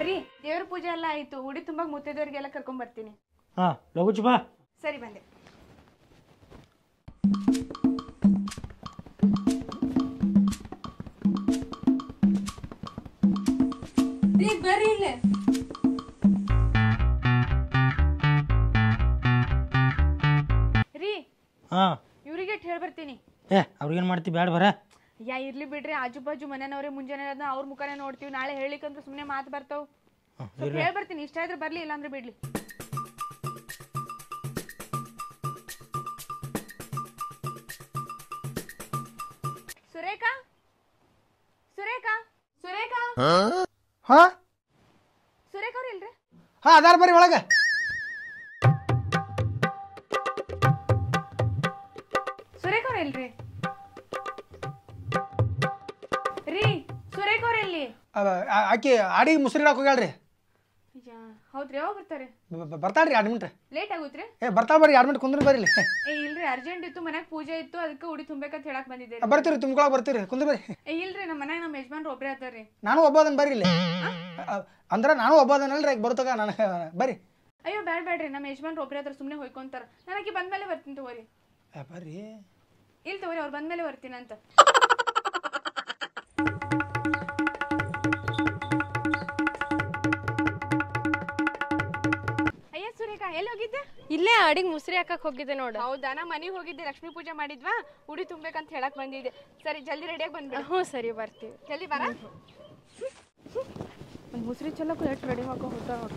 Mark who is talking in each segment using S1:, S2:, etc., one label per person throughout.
S1: ರೀ ದೇವ್ರ ಪೂಜೆ ಎಲ್ಲ ಆಯ್ತು ಉಡಿ ತುಂಬಾ ಮುತ್ತೈದವ್ರಿಗೆಲ್ಲ ಕರ್ಕೊಂಡ್ ಬರ್ತೀನಿ
S2: ಹಾ ಲಘುಚ್ ಬಾ
S1: ಸರಿ ಬಂದೆ ರೀ ಬರ್ರಿ ಇಲ್ಲೇ ರೀ
S2: ಹಾ
S1: ಇವ್ರಿಗೆ ಹೇಳಿ ಬರ್ತೀನಿ
S2: ಏ ಅವ್ರಿಗೇನು ಮಾಡ್ತಿ ಬ್ಯಾಡ ಬರ
S1: ಯಾ ಇರ್ಲಿ ಬಿಡ್ರಿ ಆಜು ಬಾಜು ಮನೆಯವ್ರೆ ಮುಂಜಾನೆ ಅದನ್ನ ಅವ್ರ ಮುಖನೇ ನೋಡ್ತೀವಿ ನಾಳೆ ಹೇಳಿಕಂದ್ರೆ ಸುಮ್ಮನೆ ಮಾತು ಬರ್ತಾವ್ ಸ್ವಲ್ಪ ಹೇಳಿ ಬರ್ತೀನಿ ಇಷ್ಟ ಇದ್ರೆ ಬರ್ಲಿ ಇಲ್ಲಾಂದ್ರೆ ಬಿಡ್ಲಿ ಸುರೇಖಾ ಸುರೇಖಾ ಸುರೇಖಾ
S3: ಹಾ
S1: ಸುರೇಖಾ ಅವ್ರ ಇಲ್ರಿ
S3: ಹಾ ಅದಾರ ಬರ್ರಿ ಒಳಗೆ
S1: ಸುರೇಖಾ ಅವ್ರ ಇಲ್ರಿ ರೀ ಸುರೇಖಾ ಅವ್ರ ಎಲ್ಲಿ
S3: ಅವ- ಆ- ಆಕಿ ಆಡಿಗೆ ಮುಸ್ರಿ ಇಡಕ್ಕೆ ಹೋಗ್ಯಾಳ್ರಿ
S1: ಯಾ, ಹೌದ್ರಿ ಯಾವಾಗ ಬರ್ತಾರೆ
S3: ಬ- ಬ- ಬರ್ತಾಳ್ರಿ ಎರಡು ಮಿನಿಟ್
S1: ಲೇಟ್ ಆಗುತ್ರಿ
S3: ಏ ಬರ್ತಾಳ ಬರ್ರಿ ಎರಡು ಮಿನಿಟ್ ಕುಂದ್ರಿ ಬರ್ರಿ ಇಲ್ಲಿ
S1: ಏ ಇಲ್ರಿ ಅರ್ಜೆಂಟ್ ಇತ್ತು ಮನ್ಯಾಗ ಪೂಜೆ ಇತ್ತು ಅದಕ್ಕೆ ಉಡಿ ತುಂಬೇಕಂತ ಹೇಳಕ್ ಬಂದಿದ್ದೆ
S3: ಆ, ಬರ್ತೀರಿ ತುಂಬ್ಕೊಳಕ್ ಬರ್ತೀರಿ ಕುಂದ್ರಿ ಬರ್ರಿ
S1: ಏ ಇಲ್ರಿ ನಮ್ಮ ಮನ್ಯಾಗ ನಮ್ಮ ಯಜಮಾನ್ರು ಒಬ್ರೇ ಆತಾರ್ರಿ
S3: ನಾನು ಒಬ್ಬ ಅದನ್ ಬರ್ರಿ ಇಲ್ಲಿ ಅ, ಅಂದ್ರೆ ನಾನು ಒಬ್ಬ ಅದನಲ್ರಿ ಈಗ ಬರ್ತಗ ನಾನು ಬರ್ರಿ
S1: ಅಯ್ಯೋ ಬ್ಯಾಡ್ ಬ್ಯಾಡ್ರಿ ನಮ್ಮ ಯಜಮಾನ್ರು ಒಬ್ರೇ ಆತರ ಸುಮ್ಮನೆ ಹೋಯ್ಕೊಂತಾರ ನಾನು ಆಕಿ ಬಂದ್ಮೇಲೆ ಬರ್ತೀನಿ ತಗೋರಿ
S3: ಏ, ಬರ್ರಿ
S1: ಇಲ್ಲಿ ತಗೋರಿ ಅವ್ರು ಬಂದ್ಮೇಲೆ ಬರ್ತೀನಿ ಅಂತ ಅಯ್ಯ ಸುರೇಖಾ ಎಲ್ಲಿ ಹೋಗಿದ್ದೆ
S4: ಇಲ್ಲೇ ಅಡಿಗೆ ಮುಸ್ರಿ ಹಾಕಕ್ ಹೋಗಿದ್ದೆ ನೋಡು
S1: ಹೌದಾ ನಾ ಮನೆಗೆ ಹೋಗಿದ್ದೆ ಲಕ್ಷ್ಮೀ ಪೂಜೆ ಮಾಡಿದ್ವಾ ಉಡಿ ತುಂಬೇಕಂತ ಹೇಳಕ್ ಬಂದಿದ್ದೆ ಸರಿ ಜಲ್ದಿ ರೆಡಿಯಾಗಿ ಬಂದ್ಬಿಡು
S4: ಹ್ಞೂ ಸರಿ ಬರ್ತೀವಿ
S1: ಜಲ್ದಿ ಬರ ಒಂದು ಮುಸ್ರಿ ಚಲೋಕು ಎಷ್ಟು ರೆಡಿ ಮಾಡ್ಕೊ ಹೋಗ್ತಾ ನೋಡ್ರಿ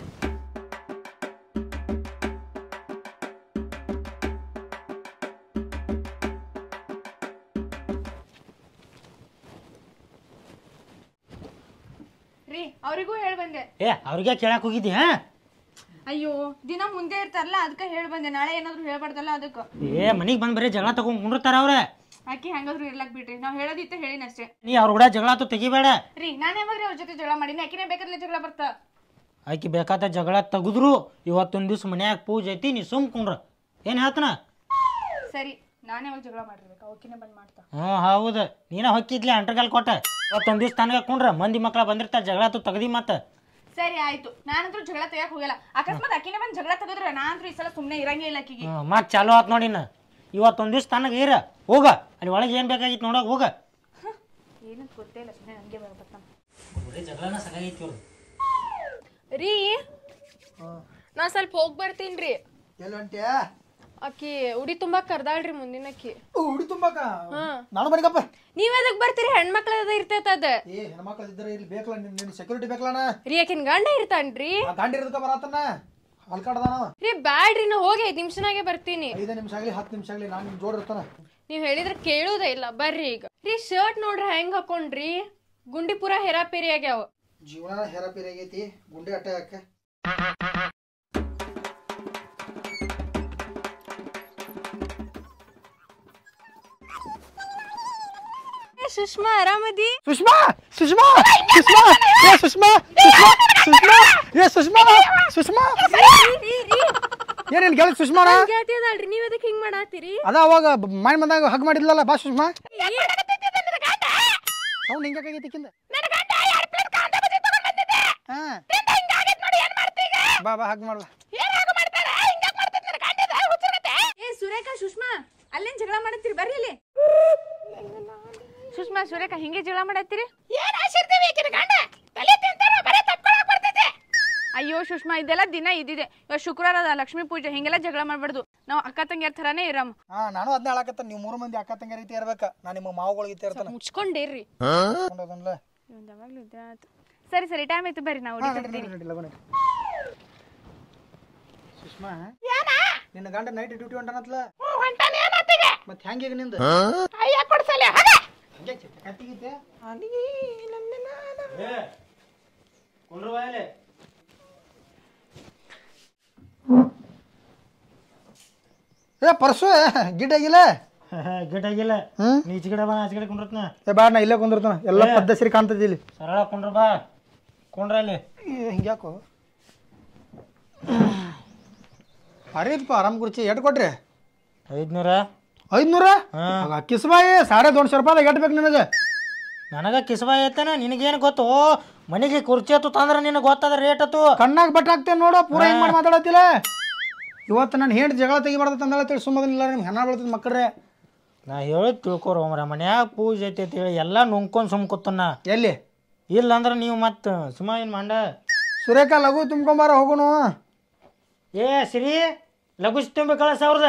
S1: ರೀ ಅವರಿಗೂ ಹೇಳಿ ಬಂದೆ
S2: ಏ ಅವ್ರಿಗೆ ಕೇಳಕ್ ಹೋಗಿದ್ದಿ ಹಾ
S1: ಅಯ್ಯೋ ದಿನ ಮುಂದೆ ಇರ್ತಾರಲ್ಲ ಅದಕ್ಕೆ ಹೇಳಿ ಬಂದೆ ನಾಳೆ ಏನಾದ್ರು ಹೇಳ್ಬಾರ್ದಲ್ಲ ಅದಕ್ಕೆ
S2: ಏ ಮನಿಗೆ ಬಂದ್ ಬರೀ ಜಗಳ ತಗೊಂಡ್ ಕುಂಡಿರ್ತಾರ ಅವ್ರೆ
S1: ಆಕಿ ಹೆಂಗಾದ್ರು ಇರ್ಲಕ್ ಬಿಡ್ರಿ ನಾವ್ ಹೇಳೋದಿತ್ತ ಹೇಳಿನಷ್ಟೇ
S2: ನೀ ಅವ್ರ ಕೂಡ ಜಗಳ ತು ತೆಗಿಬೇಡ
S1: ರೀ ನಾನು ಯಾವಾಗ್ರಿ ಅವ್ರ ಜೊತೆ ಜಗಳ ಮಾಡೀನಿ ಆಕಿನೇ ಬೇಕಾದ್ರೆ ಜಗಳ ಬರ್ತಾ
S2: ಆಕಿ ಬೇಕಾದ ಜಗಳ ತೆಗೆದ್ರು ಇವತ್ತೊಂದ್ ದಿವ್ಸ ಮನ್ಯಾಗ ಪೂಜೆ ಐತಿ ನೀ ಸುಮ್ ಕುಂಡ್ರ ಏನ್ ಹೇಳ್ತಾನ
S1: ಸರಿ ನಾನೇ ಯಾವಾಗ ಜಗಳ ಮಾಡಿರ್ಬೇಕು ಅವಕಿನೇ ಬಂದ್ ಮಾಡ್ತಾ
S2: ಹ್ಞೂ ಹೌದು ನೀನ ಹೊಕ್ಕಿದ್ಲಿ ಅಂಟರ್ಗಾಲ್ ಕೊಟ್ಟ ಇವತ್ತೊಂದ್ ದಿವ್ಸ ತನಕ ಕುಂಡ್ರ ಮಂದಿ ಮಕ್ಳ ಬಂದಿರ್ತಾರ ಜಗಳ ತು ತೆಗ್ದಿ ಮತ್ತ
S1: ಸರಿ ಆಯ್ತು ನಾನಂತೂ ಜಗಳ ತೆಗಿಯಕ್ ಹೋಗಲ್ಲ ಅಕಸ್ಮಾತ್ ಆಕಿನೇ ಬಂದ್ ಜಗಳ ತೆಗೆದ್ರೆ ನಾನಂತೂ ಈ ಸಲ ಸುಮ್ನೆ ಇರಂಗೇ ಇಲ್ಲ ಆಕಿಗೆ
S2: ಹ್ಞೂ ಮತ್ತೆ ಚಾಲು ಆತ್ ನೋಡಿನ ಇವತ್ತೊಂದ್ ದಿವ್ಸ ತನಕ ಇರ ಹೋಗ ಅಲ್ಲಿ ಒಳಗೆ ಏನ್ ಬೇಕಾಗಿತ್ತು ನೋಡಕ್ ಹೋಗ
S1: ಏನಂತ ಗೊತ್ತೇ ಇಲ್ಲ ಸುಮ್ಮನೆ ಹಂಗೆ ಬರ್ತಾನ
S2: ಜಗಳನ ಸಾಕಾಗೈತಿ ಇವ್ರ್ದು.
S4: ರೀ ನಾ ಸ್ವಲ್ಪ ಹೋಗಿ ಬರ್ತೀನಿ ರೀ
S3: ಎಲ್ಲಿ ಹೊಂಟ್ಯಾ
S4: ಆಕಿ ಉಡಿ ತುಂಬಾಕ್ ಕರ್ದಾಳ್ರಿ ಮುಂದಿನ ಅಕ್ಕಿ
S3: ಹುಡಿ ತುಂಬಾಕ ನಾನು ಬರಿಗಪ್ಪ
S4: ನೀವ್ ಅದಕ್ ಬರ್ತೀರಿ ಹೆಣ್ಮಕ್ಳದ ಇರ್ತೈತ ಅದ
S3: ಏ ಹೆಣ್ಮಕ್ಳು ಇದ್ರೆ ಇಲ್ಲಿ ಬೇಕಲ್ಲ ನಿನ್ನ ಸೆಕ್ಯೂರಿಟಿ ಬೇಕಲ್ಲ
S4: ರೀ ಆಕಿನ್ ಗಂಡ ಇರ್ತಾನ್ರಿ
S3: ಆ ಗಾಂಡಿ ಇರೋದಕ್ಕ ಬರತ್ತನ ಅಲ್ಕಾಡ್ದಾನ
S4: ರೀ ಬ್ಯಾಡ್ರಿ ನಾ ಹೋಗಿ ಐದ್ ನಿಮಿಷನಾಗೆ ಬರ್ತೀನಿ
S3: ಐದು ನಿಮಿಷ ಆಗಲಿ ಹತ್ತು ನಿಮಿಷ ಆಗಲಿ ನಾನು ನಿಮ್ಮ ಜೋಡ್ ಇರ್ತಾನ
S4: ನೀವ್ ಹೇಳಿದ್ರ ಕೇಳುದೇ ಇಲ್ಲ ಬರ್ರಿ ಈಗ ರೀ ಶರ್ಟ್ ನೋಡ್ರಿ ಹೆಂಗ್ ಹಾಕೊಂಡ್ರಿ ಗುಂಡಿ ಪೂರಾ ಹೆರಾಪೇರಿ ಆಗ್ಯಾವ
S3: ಜೀವನ ಹೆರಪೇರಿ ಆಗೈತಿ ಗುಂಡೆ ಅಟ್ಟ ಯಾಕ
S4: ಏ, ಸುಷ್ಮಾ ಆರಾಮದಿ
S3: ಸುಷ್ಮಾ ಸುಷ್ಮಾ ಸುಷ್ಮಾ ಏ ಸುಷ್ಮಾ ಸುಷ್ಮಾ ಸುಷ್ಮಾ ಏ ಸುಷ್ಮಾ ಸುಷ್ಮಾ ಏನೇನು ಗೆಳತಿ ಸುಷ್ಮಾನ
S4: ಗೆಳತಿ ಅದಲ್ರಿ ನೀವ್ ಅದಕ್ಕೆ ಹಿಂಗ್ ಮಾಡಾತೀರಿ
S3: ಅದ ಅವಾಗ ಮನೆ ಬಂದಾಗ ಹಗ್ ಮಾಡಿದ್ಲಲ್ಲ ಬಾ ಸುಷ್ಮಾ ಸೌಂಡ್ ಹಿಂಗಾಗೈತಿ ಕಿಂದ ಹಾ ಬಾ ಬಾ ಹಗ್ ಮಾಡ್ಲಾ
S1: ಏ ಸುರೇಖಾ ಸುಷ್ಮಾ ಅಲ್ಲೇನ್ ಜಗಳ ಮಾಡತ್ತೀರಿ ಬರ್ರಿ ಇಲ್ಲಿ ಸುಷ್ಮಾ ಸುರೇಖಾ ಹಿಂಗೆ ಜಗಳ ಮಾಡತ್ತೀರಿ ಅಯ್ಯೋ ಸುಷ್ಮಾ ಇದೆಲ್ಲ ದಿನ ಇದ್ದಿದೆ ಇವಾಗ ಶುಕ್ರವಾರ ಅದ ಲಕ್ಷ್ಮೀ ಪೂಜೆ ಹಿಂಗೆಲ್ಲ ಜಗಳ ಮಾಡ್ಬಾರ್ದು ನಾವು ಅಕ್ಕ ತಂಗಿಯರ್ ಥರಾನೇ ಇರಮ್
S3: ಹಾ ನಾನು ಅದನ್ನ ಹೇಳಕತ್ತ ನೀವು ಮೂರು ಮಂದಿ ಅಕ್ಕ ತಂಗಿ ರೀತಿ ಇರ್ಬೇಕ ನಾನು ನಿಮ್ಮ ಮಾವುಗಳಿಗೆ ಇರ್ತ ಇರ್ತಾನ
S4: ಮುಚ್ಕೊಂಡಿರ್ರಿ
S3: ಅದನ್ಲ
S1: ಯಾವಾಗ್ಲೂ ಇದ್ದೇ ಆತು. ಸರಿ ಸರಿ ಟೈಮ್ ಆಯ್ತು ಬರ್ರಿ ನಾವು
S3: ಸುಷ್ಮಾ ನಿನ್ನ ಗಂಡ ನೈಟ್ ಡ್ಯೂಟಿ ಹೊಂಟಾನತ್ಲ ಮತ್ತೆ ಹೆಂಗ ನಿಂದ ಹಂಗೆ ಚಿಕ್ಕ ಕತ್ತಿಗೈತೆ ಏ ಪರ್ಸು ಗಿಡ ಆಗಿಲ್ಲ
S2: ಗಿಡ ಆಗಿಲ್ಲ
S3: ಹ್ಮ್
S2: ನೀ ಈಚೆ ಕಡೆ ಬಾ ಆಚೆ ಕಡೆ ಕುಂಡ್ರತ್ನ
S3: ಏ ಬಾಡ್ ನಾ ಇಲ್ಲೇ ಕುಂದಿರ್ತಾನ ಎಲ್ಲ ಪದ್ಧತಿ ಕಾಣ್ತದೆ ಇಲ್ಲಿ
S2: ಸರಳ ಕುಂಡ್ರ ಬಾ ಕುಂಡ್ರ ಅಲ್ಲಿ
S3: ಹಿಂಗ್ಯಾಕೋ ಅರೇಪ್ಪ ಆರಾಮ್ ಕುರ್ಚಿ ಎಟ್ ಕೊಟ್ರಿ
S2: ಐದ್ನೂರ
S3: ಐದ್ನೂರ
S2: ಹಾ.
S3: ಕಿಸ್ಬಾಯಿ ಸಾಡೆ ದೊಡ್ಡ ರೂಪಾಯಿ ಎಟ್ ಬೇಕು ನಿನಗೆ
S2: ನನಗ ಕಿಸ್ಬಾಯ್ ಐತೇನ ನಿನಗೇನು ಗೊತ್ತು ಮನೆಗೆ ಕುರ್ಚಿ ಹತ್ತು ತಂದ್ರೆ ನಿನಗೆ ಗೊತ್ತದ ರೇಟ್ ಹತ್ತು
S3: ಕಣ್ಣಾಗ ಬಟ್ ಹಾಕ್ತೇನೆ ನೋಡು ಪೂರ ಹಿಂಗೆ ಮಾಡಿ ಮಾತಾಡತ್ತಿಲ್ಲ ಇವತ್ತು ನಾನು ಹೇಳಿ ಜಗಳ ತೆಗಿಬಾರ್ದು ತಂದಾಳತ್ತೇಳಿ ಸುಮ್ಮದಿಲ್ಲ ನಿಮ್ಗೆ ಹೆಣ ಬೀಳ್ತದೆ ಮಕ್ಕಳ್ರೆ
S2: ನಾ ಹೇಳಿದ್ ತಿಳ್ಕೊರ ಮರ ಮನ್ಯಾಗ ಪೂಜೆ ಐತಿ ಅಂತ ಹೇಳಿ ಎಲ್ಲ ನುಂಗ್ಕೊಂಡು ಸುಮ್ ಕೂತನ್ನ
S3: ಎಲ್ಲಿ
S2: ಇಲ್ಲ ಅಂದ್ರೆ ನೀವು ಮತ್ತೆ ಸುಮ್ಮ ಏನು ಮಂಡ
S3: ಸುರೇಖ ಲಘು ತುಂಬ್ಕೊಂಬಾರ ಹೋಗುನು
S2: ಏ ಸಿರಿ ಲಘುಸ್ ತುಂಬಿ ಕಳಿಸ ಅವ್ರದ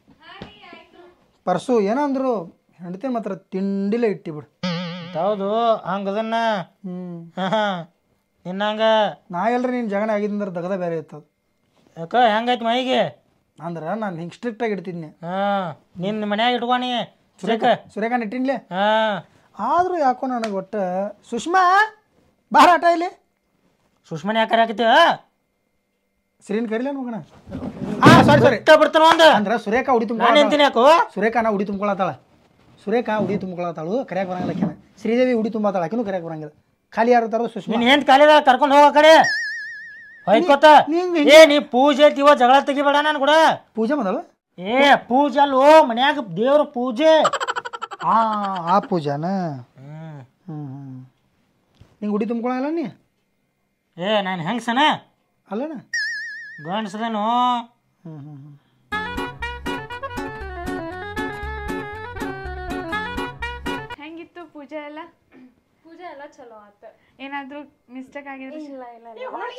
S3: ಪರ್ಸು ಏನಂದ್ರು ಹೆಂಡತಿ ಮಾತ್ರ ತಿಂಡಿಲೇ ಇಟ್ಟಿ ಬಿಡು
S2: ಹೌದು ಹಂಗದನ್ನ
S3: ಹ್ಞೂ
S2: ಹಾಂ ನಿನ್ನಂಗ
S3: ನಾ ಎಲ್ರಿ ನೀನು ಜಗನ ಆಗಿದ್ದಂದ್ರೆ ದಗದ ಬೇರೆ ಇರ್ತದ
S2: ಯಾಕ ಹೆಂಗೈತಿ ಮೈಗೆ
S3: ಅಂದ್ರೆ ನಾನು ಹಿಂಗೆ ಸ್ಟ್ರಿಕ್ಟಾಗಿ ಇಡ್ತಿದ್ನಿ
S2: ಹಾಂ ನಿನ್ನ ಮನ್ಯಾಗ ಇಟ್ಕೊನಿ ಸುರೇಖ
S3: ಸುರೇಖ ಇಟ್ಟಿನ್ಲೆ
S2: ಹಾಂ
S3: ಆದರೂ ಯಾಕೋ ನನಗೆ ಒಟ್ಟು ಸುಷ್ಮಾ ಬಾರ ಆಟ ಇಲ್ಲಿ
S2: ಸುಷ್ಮನೆ ಯಾಕೆ ಹಾಕತ್ತೀವ
S3: ಸಿರಿನ್ ಕರಿಲ ಮಗನ ಹಾಂ ಸಾರಿ ಸಾರಿ
S2: ಬರ್ತಾನ ಒಂದು
S3: ಅಂದ್ರೆ ಸುರೇಖ ಉಡಿ
S2: ನಾನು
S3: ತುಂಬ್ಕೊಳ
S2: ಎಂತೀನಿ ಯಾಕೋ
S3: ಸುರೇಖ ನಾ ಉಡಿ ತುಂಬ್ಕೊಳತ್ತಾಳ ಸುರೇಖ ಉಡಿ ತುಂಬ್ಕೊಳತ್ತಾಳು ಕರಿಯಾಕ ಬರಂಗಿಲ್ಲ ಆಕಿನ ಶ್ರೀದೇವಿ ಉಡಿ ತುಂಬಾತಾಳ ಆಕಿನೂ ಕರಿಯಾಕ ಬರಂಗಿಲ್ಲ ಖಾಲಿ ಯಾರು ತರೋದು ಸುಷ್ಮಾ
S2: ನಿನ್ ಹೆಂತ ಕಾಲಿದಾಗ ಕರ್ಕೊಂಡು ಹೋಗೋ ಕಡೆ ಹೊಯ್ಕೋತ
S3: ನೀ-
S2: ಏ ನೀ ಪೂಜೆ ಐತಿವ ಜಗಳ ತೆಗಿಬೇಡ ನಾನು ಕೂಡ
S3: ಪೂಜೆ ಮಾಡಲು
S2: ಏ ಪೂಜೆ ಅಲ್ಲೋ ಮನ್ಯಾಗ ದೇವ್ರ ಪೂಜೆ
S3: ಆ ಆ ಪೂಜಾನ
S2: ಹ್ಮ್
S3: ಹ್ಞೂ ಹ್ಞೂ ನಿಂಗೆ ಉಡಿ ತುಂಬ್ಕೊಳಲ್ಲ ನೀ
S2: ಏ ನಾನು ಹೆಂಗ್ಸನ
S3: ಅಲ್ಲನ
S2: ಗಂಡಸದೇನು
S3: ಹ್ಞೂ ಹ್ಞೂ ಹ್ಞೂ
S1: ಹೆಂಗಿತ್ತು ಪೂಜೆ ಎಲ್ಲ
S4: ಪೂಜೆ ಎಲ್ಲ ಚಲೋ ಆತ
S1: ಏನಾದ್ರೂ ಮಿಸ್ಟೇಕ್ ಆಗಿದ್ರೆ
S4: ಇಲ್ಲ ಇಲ್ಲ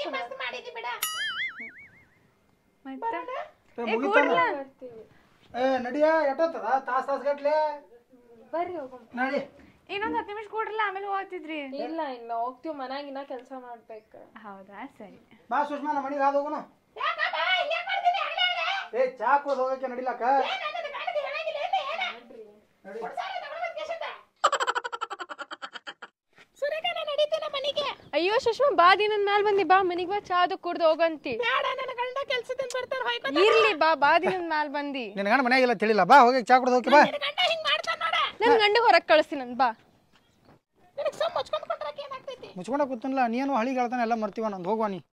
S1: ಮತ್ತೆ
S3: ಏ, ಮುಗೀತಲ್ಲ? ಏ ನಡಿಯ ಎಟ್ಟೋತದ ತಾಸ್ ತಾಸ್ ಗಟ್ಲೆ
S4: ಬರ್ರಿ ಹೋಗಮ್
S3: ನಡಿ
S1: ಇನ್ನೊಂದ್ ಹತ್ತು ನಿಮಿಷ ಕೊಡ್ರಲ್ಲ ಆಮೇಲೆ ಹೋಗ್ತಿದ್ರಿ
S4: ಇಲ್ಲ ಇಲ್ಲ ಹೋಗ್ತೀವಿ ಮನ್ಯಾಗಿನ ಕೆಲಸ ಮಾಡ್ಬೇಕು
S1: ಹೌದಾ ಸರಿ
S3: ಬಾ ಸುಷ್ಮಾ ನಮ್ಮ ಮನೆಗೆ ಹಾದು ಹೋಗೋಣ ಏ ಚಾ ಕುಡ್ದು ಹೋಗಕ್ಕೆ ನಡಿಲಕ್ಕ
S4: ಅಯ್ಯೋ ಸುಷ್ಮಾ ಬಾ ದಿನದ ಮ್ಯಾಲ ಬಂದಿ ಬಾ ಮನಿಗ್ ಬಾ ಚಾದು ಕುಡ್ದು ಹೋಗಂತಿ ಇರ್ಲಿ ಬಾ ಬಾ ದಿನದ ಮ್ಯಾಲ ಬಂದಿ
S3: ನಿನ್ನ ಗಂಡ ಮನೆಯಾಗಿಲ್ಲ ತಿಳಿಲ್ಲ ಬಾ ಹೋಗಿ ಚಾ ಕುಡ್ದು ಹೋಗಿ ಬಾ
S4: ನನ್ ಗಂಡ ಹೊರಗ್ ಕಳಿಸ್ತೀನಿ ನನ್ ಬಾ
S3: ಮುಚ್ಕೊಂಡ ಕೂತನಲ್ಲ ನೀನು ಹಳಿ ಹೇಳ್ತಾನೆ ಎಲ್ಲ ಮರ್ತೀವ ನಂದು ಹೋಗುವ ನೀ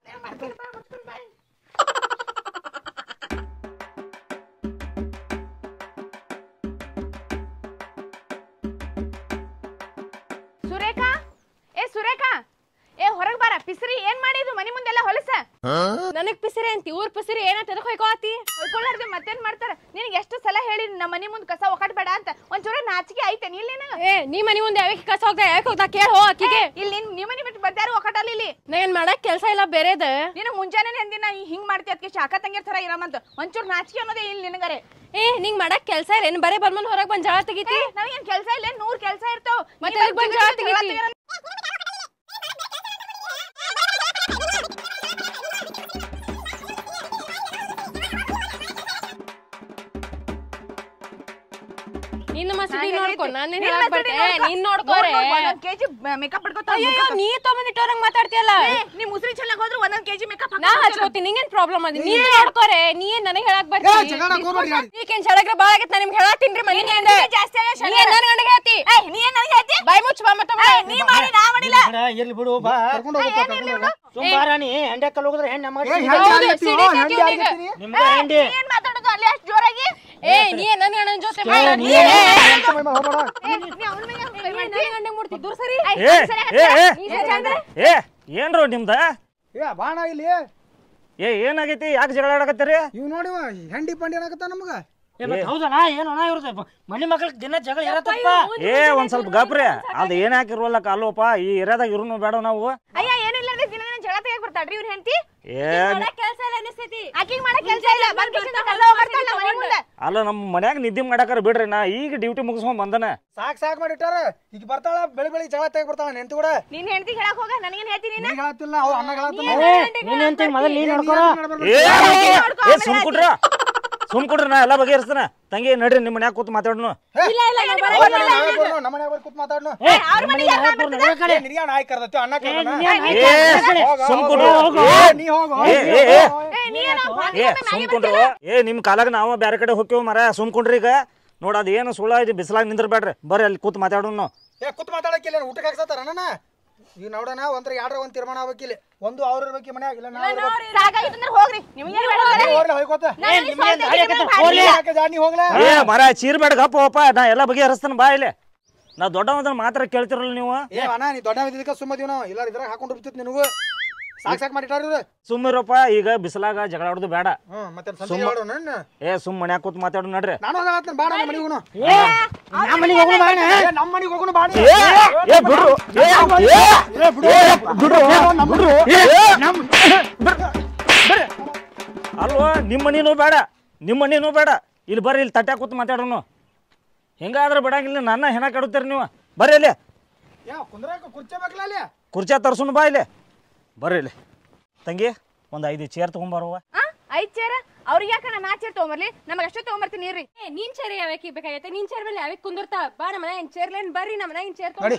S1: ಸುರೇಖಾ ಏ ಸುರೇಖಾ ಏ ಹೊರಗ್ ಬಾರ ಪಿಸ್ರಿ ಏನ್ ಮಾಡಿದ್ದು ಮನಿ ಮುಂದೆಲ್ಲ ಹೊಲಸ
S4: ನನಗ್ ಪಿಸಿರಿ ಅಂತಿ ಊರ್ ಪಿಸಿರಿ ಏನಾತ ಎದಕ್ ಹೊಯ್ಕೋತಿ
S1: ಹೊಯ್ಕೊಳ್ಳಾರ್ದೆ ಮತ್ತೇನ್ ಮಾಡ್ತಾರ ನಿನಗೆ ಎಷ್ಟು ಸಲ ಹೇಳಿ ನಮ್ಮ ಮನಿ ಮುಂದ್ ಕಸ ಒಕ್ಕಟ್ಬೇಡ ಅಂತ ಒಂಚೂರ ನಾಚಿಕೆ ಐತೆ ನೀ ಇಲ್ಲಿ
S4: ಏ ನೀ ಮನಿ ಮುಂದೆ ಯಾವಾಗ ಕಸ ಹೋಗ್ದ ಯಾಕೆ ಹೋಗ್ದ ಕೇಳ ಹೋ ಆಕಿಗೆ
S1: ಇಲ್ಲಿ ನಿನ್ ನಿಮ್ಮ ಮನಿ ಬಿಟ್ಟು ಬರ್ತಾರು ಒಕ್ಕಟಲ್ಲಿ ಇಲ್ಲಿ
S4: ನಾ ಏನ್ ಮಾಡಕ್ ಕೆಲ್ಸ ಇಲ್ಲ ಬೇರೆದ
S1: ನೀನು ಮುಂಜಾನೆ ಅಂದಿನ ಹಿಂಗ್ ಮಾಡ್ತಿ ಅದಕ್ಕೆ ಶಾಖ ತಂಗಿರ್ ತರ ಇರಮಂತ ಒಂಚೂರು ನಾಚಿಕೆ ಅನ್ನೋದೇ ಇಲ್ಲಿ ನಿನಗರೆ
S4: ಏ ನಿಂಗ್ ಮಾಡಕ್ ಕೆಲ್ಸ ಇಲ್ಲ ಏನ್ ಬರೇ ಬರ್ಮನ್ ಹೊರಗ್ ಬಂದ್ ಜಗಳ ತೆಗಿತಿ
S1: ನಮಗೇನ್ ಕೆಲ್ಸ ಇಲ್ಲ ನೂರ್ ಕೆಲ್ಸ ಇರ್ತಾವ
S4: ಮತ್ತೆ ಎದಕ್ ಬಂದ್ ಜಗಳ ತೆಗಿತಿ? ನಿನ್ನ ಮಸೂದಿ ನೋಡ್ಕೊ ನಾನೇನ್ ಹೇಳಕ್ ಬರ್ತೆ ನೀನ್ ನೋಡ್ಕೋರೆ
S1: ಒಂದೊಂದ್ ಕೆಜಿ ಮೇಕಪ್ ಪಡ್ಕೋತ
S4: ಅಯ್ಯೋ ನೀ ತೊಗೊಂಡಿಟ್ಟವ್ರಂಗ್ ಮಾತಾಡ್ತೀಯಲ್ಲ
S1: ನೀ ಮುಸ್ರಿ ಚೆಲ್ಲಕ್ ಹೋದ್ರೆ ಒಂದೊಂದ್ ಕೆಜಿ ಮೇಕಪ್
S4: ನಾ ಹಚ್ಕೋತೀನಿ ನಿಂಗೇನ್ ಪ್ರಾಬ್ಲಮ್ ಅದ ನೀನ್ ನೋಡ್ಕೋರೆ ನೀ ಏನ್ ನನಗ್ ಹೇಳಕ್
S3: ಏ,
S4: ಬರ್ತೀನಿ
S3: ಜಗಳಕ್ಕೆ ಹೋಗ್ಬೇಡ್ರಿ ಯಾರು.
S4: ಈಗೇನ್ ಸಡಗ್ರ ಬಾಳ ಆಗೈತ್ ನಾ ನಿಮ್ಗೆ ಹೇಳತ್ತೀನ್ರಿ ಮನಿಯಿಂದ
S1: ಜಾಸ್ತಿ ಆಗ
S4: ನೀ ಏನ್ ನನ್ ಗಂಡಗ್ ಹೇಳ್ತಿ
S1: ನೀ ಏನ್ ನನಗೆ ಹೇಳ್ತಿ
S4: ಬಾಯ್ ಮುಚ್ಚ ಬಾ ಮತ್ತೆ ಬಾ.
S1: ನೀ ಮಾಡಿ ನಾ ಮಾಡಿಲ್ಲ
S2: ಎಲ್ಲಿ ಬಿಡು ಬಾ
S3: ಕರ್ಕೊಂಡು ಹೋಗಪ್ಪ ಕರ್ಕೊಂಡು ಹೋಗು.
S2: ಸುಂಬಾರ ನೀ ಹೆಂಡೆ ಕಲ್ ಹೋಗಿದ್ರೆ ಹೆಣ್ಣು ನಮ್ಮ
S3: ಏ, ಹೆಂಡಿ
S4: ಹೌದು,
S3: ಆಗಿರ್ತೀವೋ,
S4: ಸಿಡಿ
S3: ಹೆಂಡಿ
S4: ತೆಗ್ದು
S3: ಆಗಿರ್ತೀನಿ.
S2: ನಿಮ್ಗೆ ಹೆಂಡಿ
S1: ನೀ ಏನ್ ಮಾತಾಡೋದು ಅಲ್ಲಿ ಅಷ್ಟು ಜೋರಾಗಿ
S4: ಏ ನೀ ಏನ್ ನನ್ ಗಂಡನ್ ಜೊತೆ
S2: ಏ,
S4: ಮಾತಾಡ್-
S2: ನೀ
S4: ನೀ
S2: ಏನ್
S4: ಏನ್
S3: ಎಂತ ಮೈ ಮೇಲೆ ಹೋಗ್ಬೇಡ.
S1: ಏ, ನೀ ಅವ್ನ ಮೇಲೆ ಕೈ
S4: ನನ್
S1: ಮಾಡ್ತಿ?
S4: ಗಂಡಗ್ ಮುಟ್ತಿ ದೂರ ಸರಿ
S1: ಏ,
S5: ಏ
S1: ಸರಿ
S5: ಏ ಏ
S4: ನೀ ಸರಿ ಅಂದ್ರೆ
S5: ಏ ಏನ್ರು ನಿಮ್ದ
S3: ಏ ಬಾಣ ಇಲ್ಲಿ
S5: ಏ ಏನಾಗೈತಿ ಯಾಕೆ ಜಗಳ ಆಡಕತ್ತೀರಿ
S3: ಇವ್ ನೋಡಿವ ಹೆಂಡಿ ಪಂಡಿ ಏನಾಗತ್ತ ನಮಗ
S2: ಏ, ಮತ್ತ್ ಹೌದಣ್ಣ ಏನಣ್ಣ ಇವ್ರದ್ದು ಮನಿ ಮಕ್ಳಿಗೆ ದಿನ ಜಗಳ ಇರತ್ತಪ್ಪ
S5: ಏ ಒಂದ್ ಸ್ವಲ್ಪ ಗಪ್ರಿ ಅದ್ ಏನ್ ಹಾಕಿರ್ವಲ್ಲ ಕಾಲೋಪ ಈ ಏರಿಯಾದಾಗ ಇರುನು ಬೇಡ ನಾವು
S1: ಅಯ್ಯ ಏನಿಲ್ಲ ಅಂದ್ರೆ ದಿನ ದಿನ ಜಗಳ ತೆಗಿಯಕ್ ಬರ್ತಾಳ್ರಿ ಇವ್ರ ಹೆಂಡತಿ
S5: ಏ
S4: ಕೆಲ್ಸ ಇಲ್ಲ ಅನಿಸ್ತೈತಿ
S1: ಆಕಿಗ್ ಮಾಡಕ್ ಕೆಲ್ಸ ಇಲ್ಲ ಬಂದ್ ಕಿಶನ್ ಕಸ ಹೋಗ್ತಾಳ ಮನೆ ಮುಂದೆ
S5: ಅಲ್ಲ ನಮ್ಮ ಮನ್ಯಾಗ ನಿದ್ದೆ ಮಾಡಾಕರ ಬಿಡ್ರಿ ನಾ ಈಗ ಡ್ಯೂಟಿ ಮುಗಿಸ್ಕೊಂಡ್ ಬಂದನ
S3: ಸಾಕ್ ಸಾಕ್ ಮಾಡಿಟ್ಟಾರ ಈಗ ಬರ್ತಾಳ ಬೆಳಿ ಬೆಳಿ ಜಗಳ ತೆಗಿ ಬರ್ತಾಳ ನೆಂತು ಕೂಡ
S1: ನಿನ್ ಹೆಂಡತಿಗೆ ಹೇಳಕ್ ಹೋಗ ನನಗೇನ್ ಹೇಳ್ತಿ ನೀನು
S3: ನೀನ್ ಹೇಳತ್ತಿಲ್ಲ ಅವ್ರ ಅಣ್ಣ ಹೇಳತ್ತಿಲ್ಲ
S2: ನೀನ್ ಎಂತ ಮೊದಲು ನೀನ್ ನೋಡ್ಕೊಳ
S5: ಏ ಏ ಸುಮ್ ಕುಡ್ರ ಸುಮ್ ಕುಡ್ರಿ ನಾ ಎಲ್ಲ ಬಗೆಹರಿಸ್ತಾನ ತಂಗಿ ನಡ್ರಿ ನಿಮ್ಮ ಮನ್ಯಾಗ ಕೂತ್ ಮಾತಾಡೋಣ
S3: ನಮ್ಮ ಮನ್ಯಾಗ ಬಂದ್ ಕೂತ್ ಮಾತಾಡ್ನು
S2: ಕಡೆ
S3: ನಿನಗೆ ನಾಯಿ ಕರ್ದತ್ತಿ ಅಣ್ಣ ಕರ್ದನ
S5: ಏ ಸುಮ್ ಕುಡ್ರು
S3: ಏ, ನೀ ಹೋಗು
S5: ಏ ಏ ಏ
S1: ನೀನು
S5: ಏ ಸುಮ್ ಕುಂಡ್ರು ಏ ನಿಮ್ ಕಾಲಾಗ ನಾವು ಬ್ಯಾರೆ ಕಡೆ ಹೋಗ್ತೇವ ಮರ ಸುಮ್ ಕುಂಡ್ರಿ ಈಗ ನೋಡ ಅದ್ ಏನು ಸುಳ್ಳ ಇದು ಬಿಸಿಲಾಗ ನಿಂದ್ರಬೇಡ್ರಿ ಬರ್ರಿ ಅಲ್ಲಿ ಕೂತ್ ಮಾತಾಡೋಣ
S3: ಏ ಕೂತ್ ಮಾತಾಡಕ್ಕಿಲ್ಲ ಊಟಕ್ಕೆ ಹಾಕ್ಸತ್ತಾರ ಅಣ್ಣ ಈಗ ನೋಡೋಣ ಒಂದ್ರ ಯಾಡ್ರ ಒಂದ್ ತೀರ್ಮಾನ ಆಗ್ಬೇಕಿಲ್ಲ ಒಂದು ಅವ್ರ ಇರ್ಬೇಕು ಈ ಮನ್ಯಾಗ ಇಲ್ಲ ನಾವು ಇರ್ಬೇಕು.
S1: ಸಾಕಾಗಿತ್ತಂದ್ರೆ ಹೋಗ್ರಿ ನಿಮ್ಗೆ ಏನ್ ಬೇಡ
S3: ನೀ ಹೋಗ್ಲಿ ಹೋಯ್ಕೋತ
S2: ನಿಮ್ಗೆ
S3: ಯಾಕೆ ಜಾನಿ ಹೋಗ್ಲಾ
S5: ಏ ಮರ ಚೀರ್ ಬೇಡ ಗಪ್ಪ ಹೋಪ ನಾ ಎಲ್ಲ ಬಗೆಹರಿಸ್ತಾನ ಬಾ ಇಲ್ಲಿ ನಾ ದೊಡ್ಡವದನ್ನ ಮಾತ್ರ ಕೇಳ್ತಿರಲ್ಲ ನೀವು
S3: ಏ ಅಣ್ಣ ನೀ ದೊಡ್ಡ ಇದಕ್ಕೆ ಸುಮ್ಮದೀವಿ ನಾವು ಇಲ್ಲ ಇದ್ರಾಗ ಹಾಕೊಂಡು ಬಿಡ್ತಿತ್ತು ನಿನಗೂ ಸಾಕ್ ಸಾಕ್ ಮಾಡಿಟ್ಟಾರ ಇವ್ರು
S5: ಸುಮ್ಮಿರಪ್ಪ ಈಗ ಬಿಸಿಲಾಗ ಜಗಳ ಆಡೋದು ಬೇಡ
S3: ಹ್ಮ್ ಮತ್ತೆ ಸಂಜೆ ಹೇಳೋಣ ನನ್ನ
S5: ಏ ಸುಮ್ ಮನ್ಯಾಗ ಕೂತ್ ಮಾತಾಡು ನಡ್ರಿ
S3: ನಾನು ಹೇಳತ್ತೀನಿ ಬಾಡ ನಮ್ಮ ಮನೆಗೆ ಹೋಗೋಣ
S2: ಏ ನಮ್ಮ ಮನೆಗೆ ಹೋಗೋಣ ಬಾಣ
S3: ಏ ನಮ್ಮ ಮನೆಗೆ ಹೋಗೋಣ ಬಾಡ
S5: ಏ ಏ ಬಿಡ್ರು ಏ ಏ ಬಿಡ್ರು ಬಿಡ್ರು ಏ ಬಿಡ್- ಬರ್ರಿ. ಅಲ್ವಾ ನಿಮ್ಮ ಮನೇನು ಬೇಡ ನಿಮ್ಮ ಮನೇನು ಬೇಡ ಇಲ್ಲಿ ಬರ್ರಿ ಇಲ್ಲಿ ತಟ್ಯಾಗ ಕೂತ್ ಮಾತಾಡೋನು ಹೆಂಗಾದ್ರೆ ಬಿಡಂಗಿಲ್ಲ ನನ್ನ ಹೆಣ ಕೆಡುತ್ತೀರಿ ನೀವು ಬರ್ರಿ ಇಲ್ಲಿ
S3: ಯಾ ಕುಂದ್ರಾಕ ಕುರ್ಚಿ ಬೇಕಲ್ಲ ಅಲ್ಲಿ
S5: ಕುರ್ಚಿ ತರ್ಸುನು ಬಾ ಇಲ್ಲಿ ಬರ್ರಿ ಇಲ್ಲಿ ತಂಗಿ ಒಂದು ಐದು ಚೇರ್ ತೊಗೊಂಬಾರವ್ವ
S1: ಆ ಐದ್ ಚೇರ ಅವ್ರಿಗೆ ಯಾಕಣ್ಣ ನಾ ಚೇರ್ ತಗೊಂಬರ್ಲಿ ನಮಗೆ ಅಷ್ಟೇ ತಗೊಂಬರ್ತೀನಿ ಇರ್ರಿ
S4: ಏ ನೀನ್ ಚೇರ್ ಯಾವ್ಯಾಕ ಬೇಕಾಗೈತೆ ನೀನ್ ಚೇರ್ ಮೇಲೆ ಯಾವ್ಯಾಕ ಕುಂದಿರ್ತಾಳ ಬಾ ನಮ್ಮ ಮನೆ ಚೇರ್ಲೇನ್ ಬರ್ರಿ ನಮ್ಮ ಮನೆ ಚೇರ್
S3: ನಡಿ.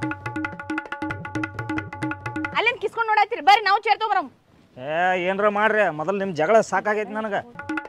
S1: ಅಲ್ಲೇನ್ ಕಿಸ್ಕೊಂಡ್ ನೋಡತ್ತೀರಿ ಬರ್ರಿ ನಾವು ಚೇರ್ ತಗೊಂಬರಮ್
S5: ಏ ಏನ್ರ ಮಾಡ್ರಿ ಮೊದಲು ನಿಮ್ಮ ಜಗಳ ಸಾಕಾಗೈತಿ ನನಗೆ